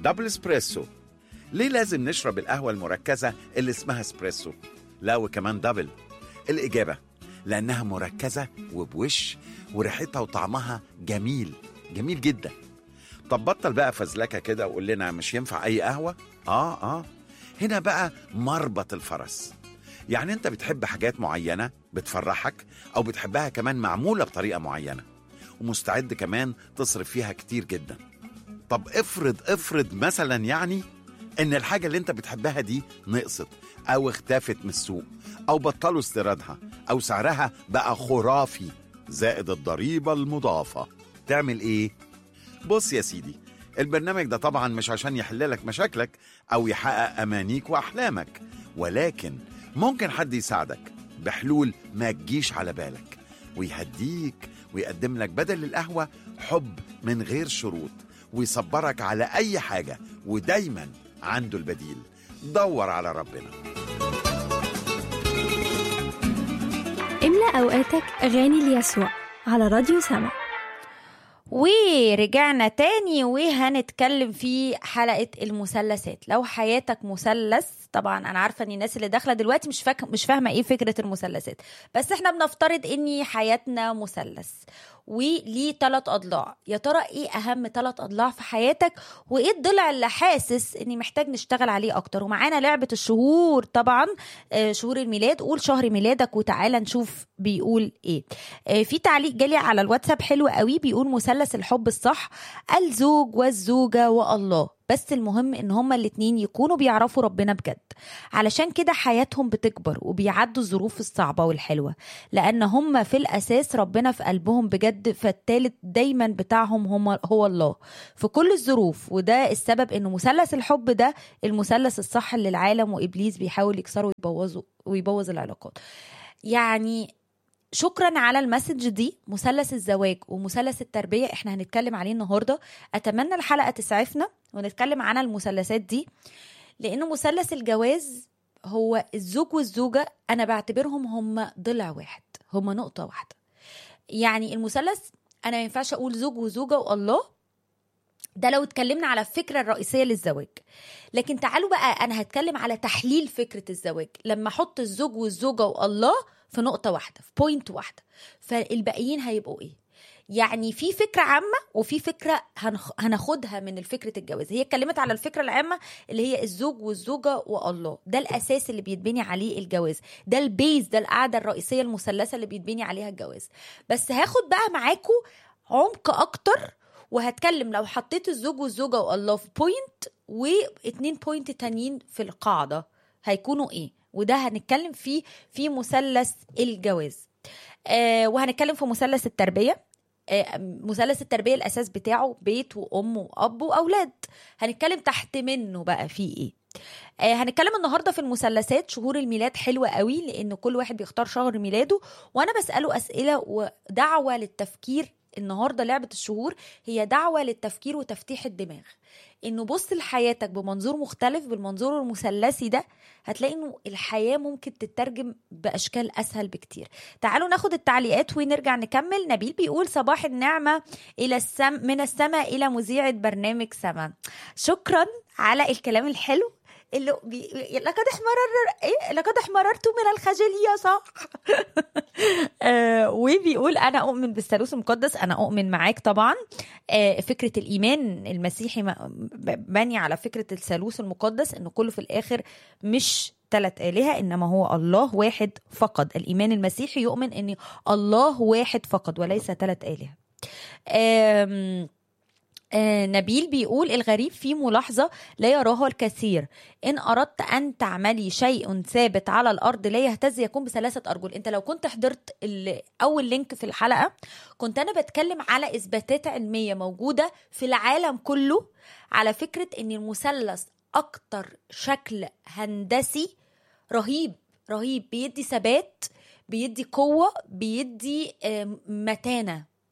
دبل اسبريسو ليه لازم نشرب القهوة المركزة اللي اسمها اسبريسو لا وكمان دبل الإجابة لأنها مركزة وبوش وريحتها وطعمها جميل جميل جدا طب بطل بقى فزلكة كده وقول لنا مش ينفع أي قهوة آه آه هنا بقى مربط الفرس يعني أنت بتحب حاجات معينة بتفرحك أو بتحبها كمان معمولة بطريقة معينة ومستعد كمان تصرف فيها كتير جدا طب افرض افرض مثلا يعني ان الحاجه اللي انت بتحبها دي نقصت او اختفت من السوق او بطلوا استيرادها او سعرها بقى خرافي زائد الضريبه المضافه تعمل ايه بص يا سيدي البرنامج ده طبعا مش عشان يحللك مشاكلك او يحقق امانيك واحلامك ولكن ممكن حد يساعدك بحلول ما تجيش على بالك ويهديك ويقدم لك بدل القهوه حب من غير شروط ويصبرك على اي حاجه ودايما عنده البديل دور على ربنا املأ أوقاتك أغاني ليسوع على راديو سما ورجعنا تاني وهنتكلم في حلقة المثلثات لو حياتك مثلث طبعا انا عارفه ان الناس اللي داخله دلوقتي مش فاك... مش فاهمه ايه فكره المثلثات بس احنا بنفترض ان حياتنا مثلث وليه ثلاث اضلاع يا ترى ايه اهم ثلاث اضلاع في حياتك وايه الضلع اللي حاسس اني محتاج نشتغل عليه اكتر ومعانا لعبه الشهور طبعا آه، شهور الميلاد قول شهر ميلادك وتعالى نشوف بيقول ايه آه، في تعليق جالي على الواتساب حلو قوي بيقول مثلث الحب الصح الزوج والزوجه والله بس المهم ان هما الاتنين يكونوا بيعرفوا ربنا بجد علشان كده حياتهم بتكبر وبيعدوا الظروف الصعبة والحلوة لأن هما في الأساس ربنا في قلبهم بجد فالتالت دايما بتاعهم هما هو الله في كل الظروف وده السبب ان مثلث الحب ده المثلث الصح اللي العالم وإبليس بيحاول يكسره ويبوظوا ويبوظ العلاقات يعني شكرا على المسج دي مثلث الزواج ومثلث التربيه احنا هنتكلم عليه النهارده اتمنى الحلقه تسعفنا ونتكلم عن المثلثات دي لان مثلث الجواز هو الزوج والزوجه انا بعتبرهم هم ضلع واحد هم نقطه واحده يعني المثلث انا ما ينفعش اقول زوج وزوجه والله ده لو اتكلمنا على الفكره الرئيسيه للزواج لكن تعالوا بقى انا هتكلم على تحليل فكره الزواج لما احط الزوج والزوجه والله في نقطه واحده في بوينت واحده فالباقيين هيبقوا ايه يعني في فكرة عامة وفي فكرة هنخ... هناخدها من فكرة الجواز هي اتكلمت على الفكرة العامة اللي هي الزوج والزوجة والله ده الأساس اللي بيتبني عليه الجواز ده البيز ده القاعدة الرئيسية المثلثة اللي بيتبني عليها الجواز بس هاخد بقى معاكم عمق أكتر وهتكلم لو حطيت الزوج والزوجة والله في بوينت واتنين بوينت تانيين في القاعدة هيكونوا ايه وده هنتكلم فيه في مثلث الجواز آه وهنتكلم في مثلث التربية آه، مثلث التربية الأساس بتاعه بيت وأم وأب وأولاد هنتكلم تحت منه بقى في إيه آه، هنتكلم النهارده في المثلثات شهور الميلاد حلوه قوي لان كل واحد بيختار شهر ميلاده وانا بساله اسئله ودعوه للتفكير النهارده لعبه الشهور هي دعوه للتفكير وتفتيح الدماغ انه بص لحياتك بمنظور مختلف بالمنظور المثلثي ده هتلاقي انه الحياه ممكن تترجم باشكال اسهل بكتير تعالوا ناخد التعليقات ونرجع نكمل نبيل بيقول صباح النعمه الى السم من السماء الى مذيعه برنامج سما شكرا على الكلام الحلو اللي بي... لقد احمرر ايه لقد احمررت من الخجل يا صح آه وبيقول انا اؤمن بالثالوث المقدس انا اؤمن معاك طبعا آه فكره الايمان المسيحي م- بني على فكره الثالوث المقدس انه كله في الاخر مش ثلاث آلهة إنما هو الله واحد فقط الإيمان المسيحي يؤمن أن الله واحد فقط وليس ثلاث آلهة آم، آه، نبيل بيقول الغريب في ملاحظة لا يراها الكثير إن أردت أن تعملي شيء ثابت على الأرض لا يهتز يكون بثلاثة أرجل أنت لو كنت حضرت ال- أول لينك في الحلقة كنت أنا بتكلم على إثباتات علمية موجودة في العالم كله على فكرة أن المثلث أكتر شكل هندسي رهيب رهيب بيدي ثبات بيدي قوة بيدي آه، متانة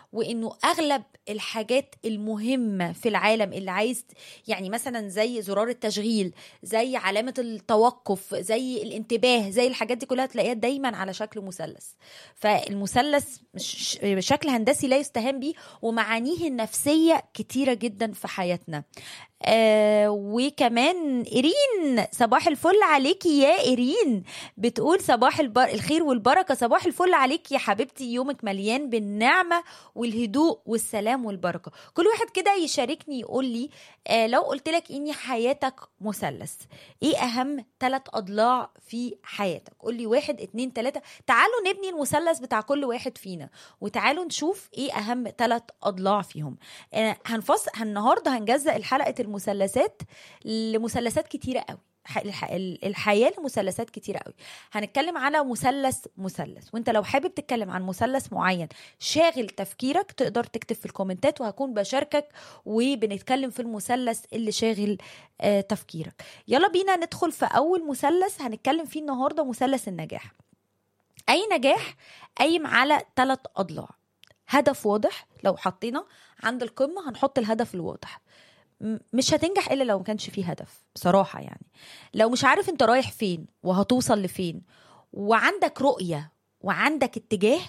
وانه اغلب الحاجات المهمه في العالم اللي عايز يعني مثلا زي زرار التشغيل زي علامه التوقف زي الانتباه زي الحاجات دي كلها تلاقيها دايما على شكل مثلث فالمثلث مش- شكل هندسي لا يستهان بيه ومعانيه النفسيه كتيره جدا في حياتنا آه وكمان إيرين صباح الفل عليكي يا إيرين بتقول صباح البر... الخير والبركة صباح الفل عليك يا حبيبتي يومك مليان بالنعمة والهدوء والسلام والبركة كل واحد كده يشاركني يقول لي آه لو قلت لك إني حياتك مثلث إيه أهم ثلاث أضلاع في حياتك قول لي واحد اتنين تلاتة تعالوا نبني المثلث بتاع كل واحد فينا وتعالوا نشوف إيه أهم ثلاث أضلاع فيهم آه، هنفصل النهارده هنجزأ الحلقه المثلثات لمثلثات كتيره قوي ح- الح- ال- الحياه لمثلثات كتيره قوي هنتكلم على مثلث مثلث وانت لو حابب تتكلم عن مثلث معين شاغل تفكيرك تقدر تكتب في الكومنتات وهكون بشاركك وبنتكلم في المثلث اللي شاغل آه، تفكيرك يلا بينا ندخل في اول مثلث هنتكلم فيه النهارده مثلث النجاح اي نجاح قايم على ثلاث اضلاع هدف واضح لو حطينا عند القمه هنحط الهدف الواضح م- مش هتنجح الا لو ما كانش فيه هدف بصراحه يعني لو مش عارف انت رايح فين وهتوصل لفين وعندك رؤيه وعندك اتجاه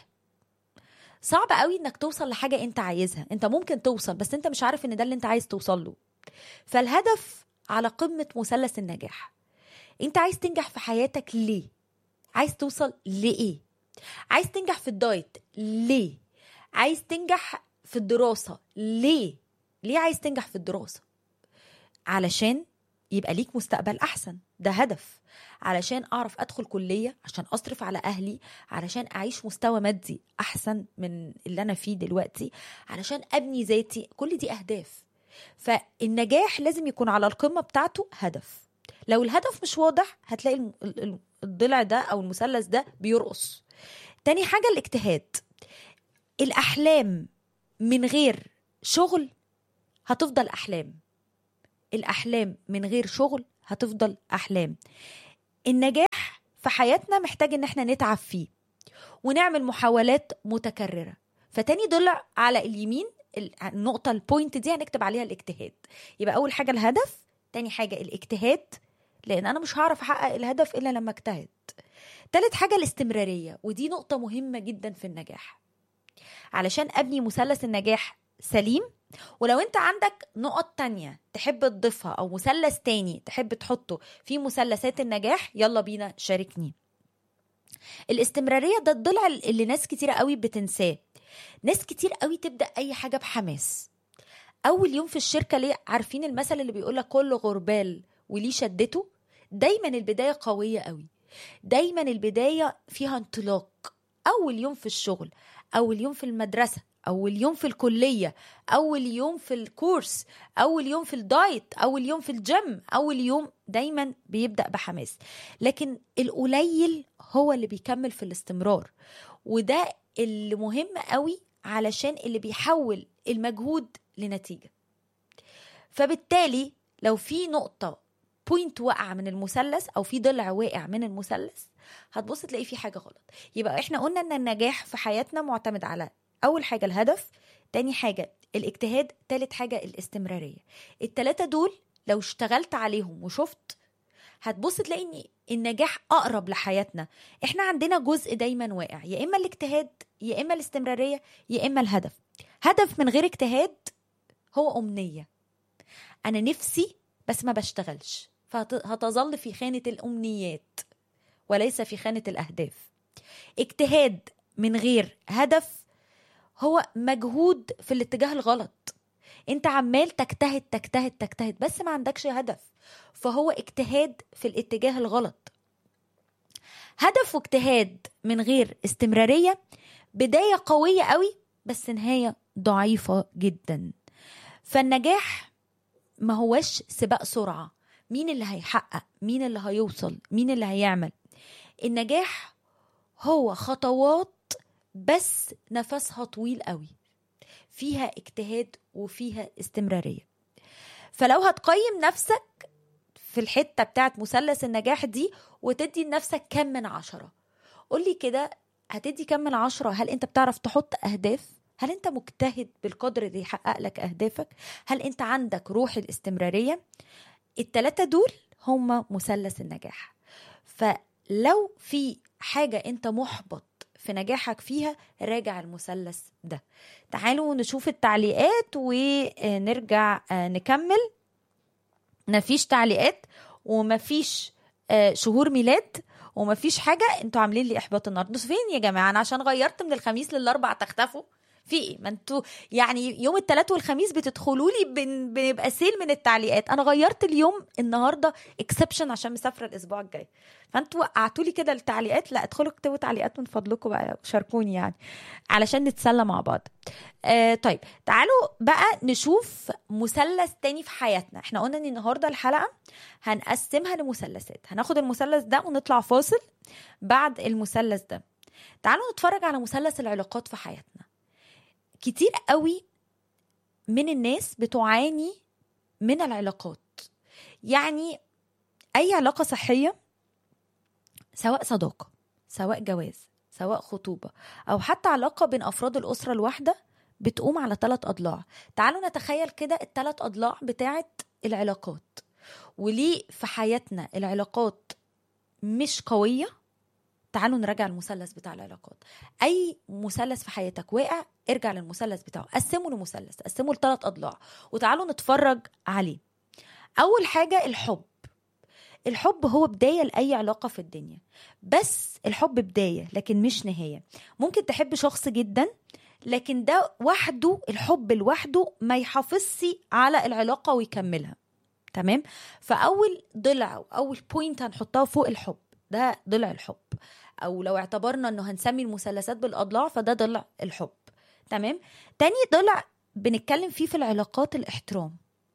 صعب قوي انك توصل لحاجه انت عايزها انت ممكن توصل بس انت مش عارف ان ده اللي انت عايز توصل له فالهدف على قمه مثلث النجاح انت عايز تنجح في حياتك ليه عايز توصل لايه عايز تنجح في الدايت ليه عايز تنجح في الدراسة ليه؟ ليه عايز تنجح في الدراسة؟ علشان يبقى ليك مستقبل أحسن ده هدف علشان أعرف أدخل كلية عشان أصرف على أهلي علشان أعيش مستوى مادي أحسن من اللي أنا فيه دلوقتي علشان أبني ذاتي كل دي أهداف فالنجاح لازم يكون على القمة بتاعته هدف لو الهدف مش واضح هتلاقي الم- ال- ال- الضلع ده أو المثلث ده بيرقص تاني حاجة الاجتهاد الأحلام من غير شغل هتفضل أحلام الأحلام من غير شغل هتفضل أحلام النجاح في حياتنا محتاج إن احنا نتعب فيه ونعمل محاولات متكررة فتاني ضلع على اليمين ال- النقطة البوينت دي هنكتب عليها الاجتهاد يبقى أول حاجة الهدف تاني حاجة الاجتهاد لأن أنا مش هعرف أحقق الهدف إلا لما اجتهد تالت حاجة الاستمرارية ودي نقطة مهمة جدا في النجاح علشان ابني مثلث النجاح سليم ولو انت عندك نقط تانية تحب تضيفها او مثلث تاني تحب تحطه في مثلثات النجاح يلا بينا شاركني الاستمرارية ده الضلع اللي ناس كتير قوي بتنساه ناس كتير قوي تبدأ اي حاجة بحماس اول يوم في الشركة ليه عارفين المثل اللي بيقولك كل غربال وليه شدته دايما البداية قوية قوي دايما البداية فيها انطلاق اول يوم في الشغل اول يوم في المدرسه اول يوم في الكليه اول يوم في الكورس اول يوم في الدايت اول يوم في الجيم اول يوم دايما بيبدا بحماس لكن القليل هو اللي بيكمل في الاستمرار وده اللي مهم قوي علشان اللي بيحول المجهود لنتيجه فبالتالي لو في نقطه بوينت واقعه من المثلث او في ضلع واقع من المثلث هتبص تلاقي في حاجه غلط يبقى احنا قلنا ان النجاح في حياتنا معتمد على اول حاجه الهدف تاني حاجه الاجتهاد تالت حاجه الاستمراريه التلاته دول لو اشتغلت عليهم وشفت هتبص تلاقي ان النجاح اقرب لحياتنا احنا عندنا جزء دايما واقع يا اما الاجتهاد يا اما الاستمراريه يا اما الهدف هدف من غير اجتهاد هو امنيه انا نفسي بس ما بشتغلش فهتظل في خانه الامنيات وليس في خانه الاهداف اجتهاد من غير هدف هو مجهود في الاتجاه الغلط انت عمال تجتهد تجتهد تجتهد بس ما عندكش هدف فهو اجتهاد في الاتجاه الغلط هدف واجتهاد من غير استمرارية بداية قوية قوي بس نهاية ضعيفة جدا فالنجاح ما هوش سباق سرعة مين اللي هيحقق مين اللي هيوصل مين اللي هيعمل النجاح هو خطوات بس نفسها طويل قوي فيها اجتهاد وفيها استمرارية فلو هتقيم نفسك في الحتة بتاعت مثلث النجاح دي وتدي لنفسك كم من عشرة قولي كده هتدي كم من عشرة هل انت بتعرف تحط أهداف هل انت مجتهد بالقدر اللي يحقق لك اهدافك هل انت عندك روح الاستمراريه التلاتة دول هم مثلث النجاح فلو في حاجة انت محبط في نجاحك فيها راجع المثلث ده تعالوا نشوف التعليقات ونرجع آه، نكمل مفيش تعليقات ومفيش آه، شهور ميلاد ومفيش حاجة انتوا عاملين لي احباط النهارده فين يا جماعة انا عشان غيرت من الخميس للاربع تختفوا في ايه ما انتوا يعني يوم الثلاث والخميس بتدخلوا لي بن... بنبقى سيل من التعليقات انا غيرت اليوم النهارده اكسبشن عشان مسافره الاسبوع الجاي فانتوا وقعتوا لي كده التعليقات لا ادخلوا اكتبوا تعليقات من فضلكم بقى شاركوني يعني علشان نتسلى مع بعض آه طيب تعالوا بقى نشوف مثلث تاني في حياتنا احنا قلنا ان النهارده الحلقه هنقسمها لمثلثات هناخد المثلث ده ونطلع فاصل بعد المثلث ده تعالوا نتفرج على مثلث العلاقات في حياتنا كتير قوي من الناس بتعاني من العلاقات يعني اي علاقه صحيه سواء صداقه سواء جواز سواء خطوبه او حتى علاقه بين افراد الاسره الواحده بتقوم على ثلاث اضلاع تعالوا نتخيل كده الثلاث اضلاع بتاعه العلاقات وليه في حياتنا العلاقات مش قويه تعالوا نراجع المثلث بتاع العلاقات اي مثلث في حياتك واقع ارجع للمثلث بتاعه قسمه لمثلث قسمه لثلاث اضلاع وتعالوا نتفرج عليه اول حاجه الحب الحب هو بدايه لاي علاقه في الدنيا بس الحب بدايه لكن مش نهايه ممكن تحب شخص جدا لكن ده وحده الحب لوحده ما يحافظش على العلاقه ويكملها تمام فاول ضلع او اول بوينت هنحطها فوق الحب ده ضلع الحب او لو اعتبرنا انه هنسمي المثلثات بالاضلاع فده ضلع الحب تمام تاني ضلع بنتكلم فيه في العلاقات الاحترام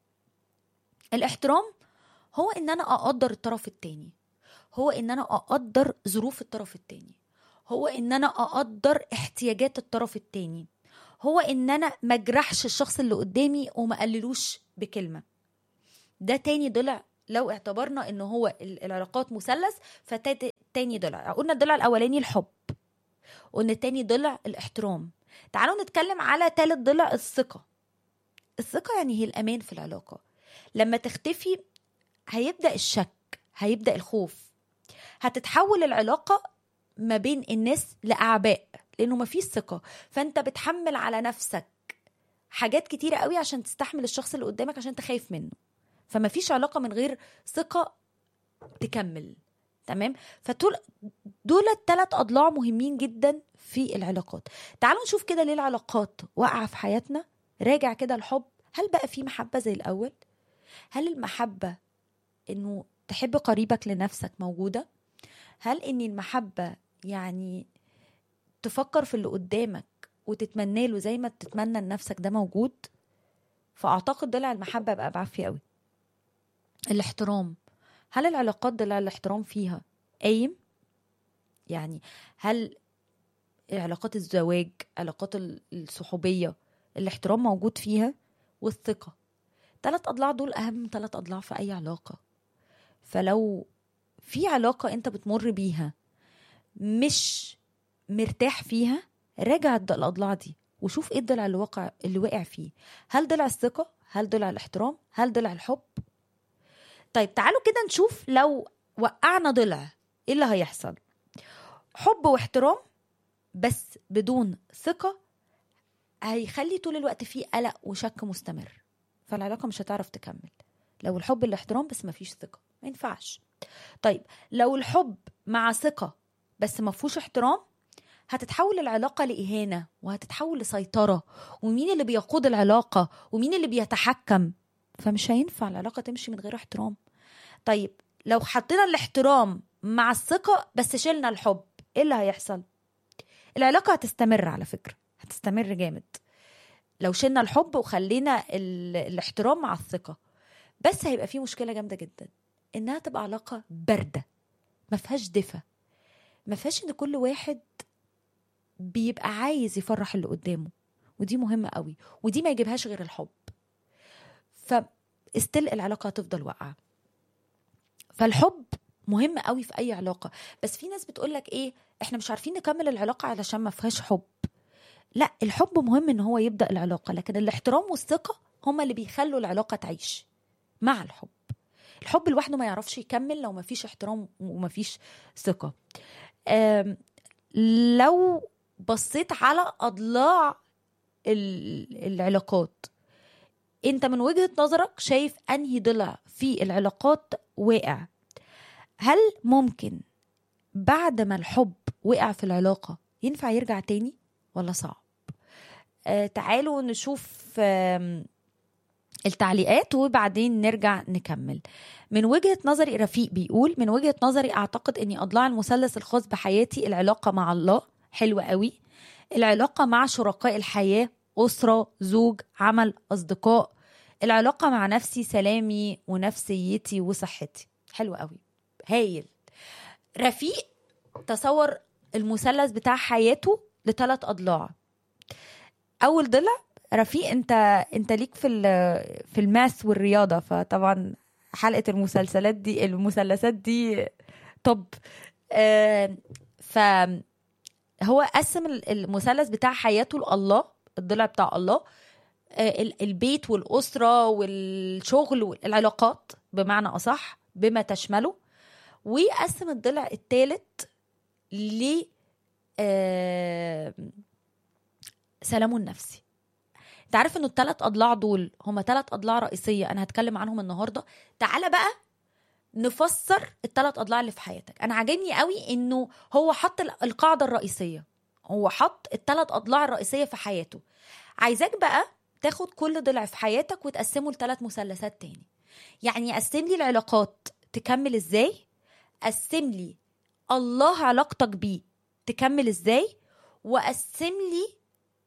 الاحترام هو ان انا اقدر الطرف التاني هو ان انا اقدر ظروف الطرف التاني هو ان انا اقدر احتياجات الطرف التاني هو ان انا ما اجرحش الشخص اللي قدامي وما اقللوش بكلمه ده تاني ضلع لو اعتبرنا ان هو ال- العلاقات مثلث فتاني ضلع قلنا الضلع الاولاني الحب قلنا تاني ضلع الاحترام تعالوا نتكلم على تالت ضلع الثقه الثقه يعني هي الامان في العلاقه لما تختفي هيبدا الشك هيبدا الخوف هتتحول العلاقه ما بين الناس لاعباء لانه مفيش ثقه فانت بتحمل على نفسك حاجات كتيره قوي عشان تستحمل الشخص اللي قدامك عشان تخاف منه فما فيش علاقه من غير ثقه تكمل تمام فدول دول الثلاث اضلاع مهمين جدا في العلاقات تعالوا نشوف كده ليه العلاقات واقعه في حياتنا راجع كده الحب هل بقى في محبه زي الاول هل المحبه انه تحب قريبك لنفسك موجوده هل ان المحبه يعني تفكر في اللي قدامك وتتمنى له زي ما تتمنى لنفسك ده موجود فاعتقد ضلع المحبه بقى بعافيه قوي الاحترام هل العلاقات ضلع الاحترام فيها قايم يعني هل علاقات الزواج علاقات ال- الصحوبيه الاحترام موجود فيها والثقه ثلاث اضلاع دول اهم ثلاث اضلاع في اي علاقه فلو في علاقه انت بتمر بيها مش مرتاح فيها راجع الد- الاضلاع دي وشوف ايه الضلع اللي وقع اللي وقع فيه هل ضلع الثقه هل ضلع الاحترام هل ضلع الحب طيب تعالوا كده نشوف لو وقعنا ضلع ايه اللي هيحصل حب واحترام بس بدون ثقه هيخلي طول الوقت فيه قلق وشك مستمر فالعلاقه مش هتعرف تكمل لو الحب الاحترام بس مفيش ثقه ما ينفعش طيب لو الحب مع ثقه بس ما فيهوش احترام هتتحول العلاقة لإهانة وهتتحول لسيطرة ومين اللي بيقود العلاقة ومين اللي بيتحكم فمش هينفع العلاقة تمشي من غير احترام طيب لو حطينا الاحترام مع الثقة بس شلنا الحب ايه اللي هيحصل العلاقة هتستمر على فكرة هتستمر جامد لو شلنا الحب وخلينا ال... الاحترام مع الثقة بس هيبقى في مشكلة جامدة جدا انها تبقى علاقة باردة ما فيهاش دفى ما فيهاش ان كل واحد بيبقى عايز يفرح اللي قدامه ودي مهمة قوي ودي ما يجيبهاش غير الحب فاستل العلاقة هتفضل واقعة فالحب مهم قوي في اي علاقة بس في ناس بتقولك ايه احنا مش عارفين نكمل العلاقة علشان ما فيهاش حب لا الحب مهم ان هو يبدا العلاقه لكن الاحترام والثقه هما اللي بيخلوا العلاقه تعيش مع الحب الحب لوحده ما يعرفش يكمل لو ما فيش احترام وما فيش ثقه آم، لو بصيت على اضلاع ال- العلاقات انت من وجهة نظرك شايف انهي ضلع في العلاقات واقع هل ممكن بعد ما الحب وقع في العلاقة ينفع يرجع تاني ولا صعب آه تعالوا نشوف آم، التعليقات وبعدين نرجع نكمل من وجهة نظري رفيق بيقول من وجهة نظري أعتقد أني أضلاع المثلث الخاص بحياتي العلاقة مع الله حلوة قوي العلاقة مع شركاء الحياة أسرة زوج عمل أصدقاء العلاقة مع نفسي سلامي ونفسيتي وصحتي حلو قوي هايل رفيق تصور المثلث بتاع حياته لثلاث أضلاع أول ضلع رفيق انت انت ليك في ال- في الماث والرياضه فطبعا حلقه المسلسلات دي المثلثات دي طب آه، ف هو قسم ال- المثلث بتاع حياته لله الضلع بتاع الله آه، ال- البيت والأسرة والشغل والعلاقات بمعنى أصح بما تشمله وقسم الضلع الثالث ل آه، سلامه النفسي انت عارف انه الثلاث اضلاع دول هما ثلاث اضلاع رئيسيه انا هتكلم عنهم النهارده تعالى بقى نفسر الثلاث اضلاع اللي في حياتك انا عاجبني قوي انه هو حط ال- القاعده الرئيسيه هو حط الثلاث اضلاع الرئيسيه في حياته عايزاك بقى تاخد كل ضلع في حياتك وتقسمه لثلاث مثلثات تاني يعني قسم لي العلاقات تكمل ازاي قسم لي الله علاقتك بيه تكمل ازاي وقسم لي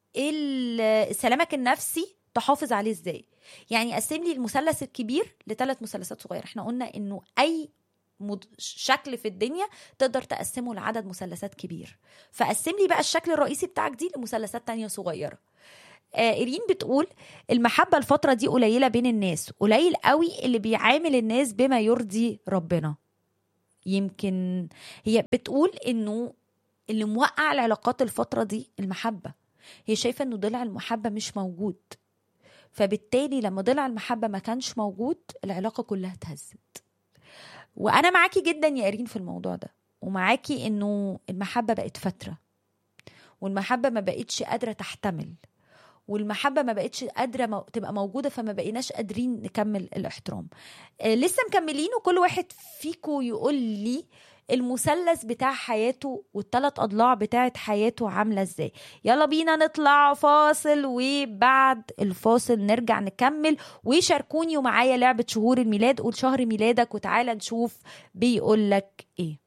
ال- سلامك النفسي تحافظ عليه ازاي يعني قسم لي المثلث الكبير لثلاث مثلثات صغيره احنا قلنا انه اي مد... شكل في الدنيا تقدر تقسمه لعدد مثلثات كبير فقسم لي بقى الشكل الرئيسي بتاعك دي لمثلثات تانية صغيره آه إيرين بتقول المحبة الفترة دي قليلة بين الناس قليل قوي اللي بيعامل الناس بما يرضي ربنا يمكن هي بتقول انه اللي موقع العلاقات الفترة دي المحبة هي شايفة انه ضلع المحبة مش موجود فبالتالي لما ضلع المحبة ما كانش موجود العلاقة كلها اتهزت وانا معاكي جدا يا ايرين في الموضوع ده ومعاكي انه المحبة بقت فترة والمحبة ما بقتش قادرة تحتمل والمحبة ما بقتش قادرة مو... تبقى موجودة فما بقيناش قادرين نكمل الاحترام آه لسه مكملين وكل واحد فيكو يقول لي المثلث بتاع حياته والثلاث اضلاع بتاعت حياته عامله ازاي يلا بينا نطلع فاصل وبعد الفاصل نرجع نكمل وشاركوني ومعايا لعبه شهور الميلاد قول شهر ميلادك وتعالى نشوف بيقول لك ايه